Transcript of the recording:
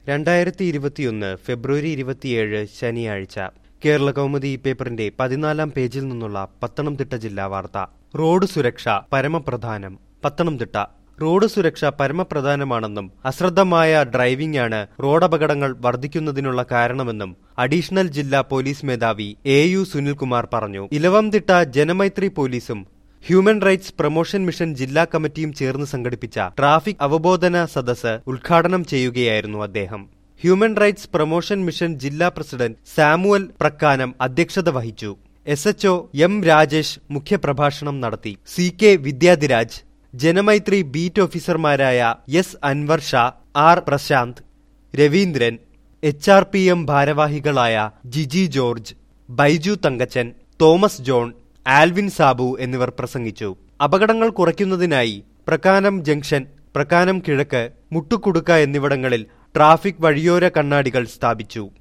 രണ്ടായിരത്തി ഇരുപത്തിയൊന്ന് ഫെബ്രുവരി ഇരുപത്തിയേഴ് ശനിയാഴ്ച കേരള കൗമുദി പേപ്പറിന്റെ പതിനാലാം പേജിൽ നിന്നുള്ള പത്തനംതിട്ട ജില്ലാ വാർത്ത റോഡ് സുരക്ഷ പരമപ്രധാനം പത്തനംതിട്ട റോഡ് സുരക്ഷ പരമപ്രധാനമാണെന്നും അശ്രദ്ധമായ ഡ്രൈവിംഗ് ആണ് റോഡപകടങ്ങൾ വർദ്ധിക്കുന്നതിനുള്ള കാരണമെന്നും അഡീഷണൽ ജില്ലാ പോലീസ് മേധാവി എ യു സുനിൽകുമാർ പറഞ്ഞു ഇലവംതിട്ട ജനമൈത്രി പോലീസും ഹ്യൂമൻ റൈറ്റ്സ് പ്രൊമോഷൻ മിഷൻ ജില്ലാ കമ്മിറ്റിയും ചേർന്ന് സംഘടിപ്പിച്ച ട്രാഫിക് അവബോധന സദസ്സ് ഉദ്ഘാടനം ചെയ്യുകയായിരുന്നു അദ്ദേഹം ഹ്യൂമൻ റൈറ്റ്സ് പ്രൊമോഷൻ മിഷൻ ജില്ലാ പ്രസിഡന്റ് സാമുവൽ പ്രക്കാനം അധ്യക്ഷത വഹിച്ചു എസ് എച്ച്ഒ എം രാജേഷ് മുഖ്യപ്രഭാഷണം നടത്തി C K Vidyadhiraj Janamaithri beat ഓഫീസർമാരായ S Anvar Shah R Prashanth Raveendran H R P M ഭാരവാഹികളായ ജിജി ജോർജ് ബൈജു തങ്കച്ചൻ തോമസ് ജോൺ ആൽവിൻ സാബു എന്നിവർ പ്രസംഗിച്ചു അപകടങ്ങൾ കുറയ്ക്കുന്നതിനായി പ്രകാനം ജംഗ്ഷൻ പ്രകാനം കിഴക്ക് മുട്ടുകുടുക്ക എന്നിവിടങ്ങളിൽ ട്രാഫിക് വഴിയോര കണ്ണാടികൾ സ്ഥാപിച്ചു